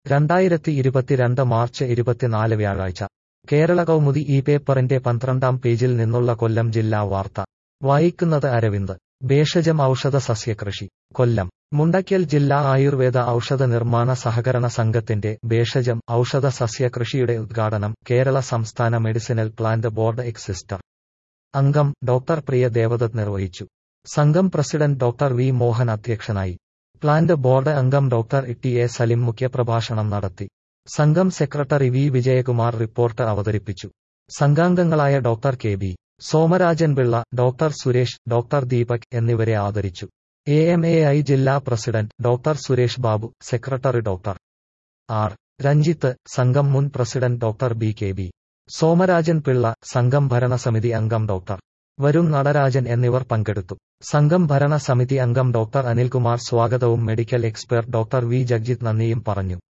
രണ്ടായിരത്തി ഇരുപത്തിരണ്ട് മാർച്ച് ഇരുപത്തിനാല് വ്യാഴാഴ്ച കേരള കൗമുദി ഈ പേപ്പറിന്റെ പന്ത്രണ്ടാം പേജിൽ നിന്നുള്ള കൊല്ലം ജില്ലാ വാർത്ത വായിക്കുന്നത് അരവിന്ദ് ഭേഷജം ഔഷധ സസ്യകൃഷി കൊല്ലം മുണ്ടയ്ക്കൽ ജില്ലാ ആയുർവേദ ഔഷധ നിർമ്മാണ സഹകരണ സംഘത്തിന്റെ ഭേഷജം ഔഷധ സസ്യകൃഷിയുടെ ഉദ്ഘാടനം കേരള സംസ്ഥാന മെഡിസിനൽ പ്ലാന്റ് ബോർഡ് എക്സിസ്റ്റർ അംഗം ഡോക്ടർ പ്രിയ ദേവദത്ത് നിർവഹിച്ചു സംഘം പ്രസിഡന്റ് ഡോക്ടർ വി മോഹൻ അധ്യക്ഷനായി പ്ലാന്റ് ബോർഡ് അംഗം ഡോക്ടർ ടി എ സലിം മുഖ്യപ്രഭാഷണം നടത്തി സംഘം സെക്രട്ടറി വി വിജയകുമാർ റിപ്പോർട്ട് അവതരിപ്പിച്ചു സംഘാംഗങ്ങളായ doctor K B Somarajan Pillai doctor Suresh doctor Deepak എന്നിവരെ ആദരിച്ചു എ എം എ ഐ ജില്ലാ president doctor Suresh Babu secretary doctor R Ranjith സംഘം മുൻ president doctor B K B Somarajan Pillai സംഘം ഭരണസമിതി അംഗം ഡോക്ടർ വരുൺ നടരാജൻ എന്നിവർ പങ്കെടുത്തു സംഘം ഭരണസമിതി അംഗം ഡോക്ടർ അനിൽകുമാർ സ്വാഗതവും medical expert doctor V Jagjith നന്ദിയും പറഞ്ഞു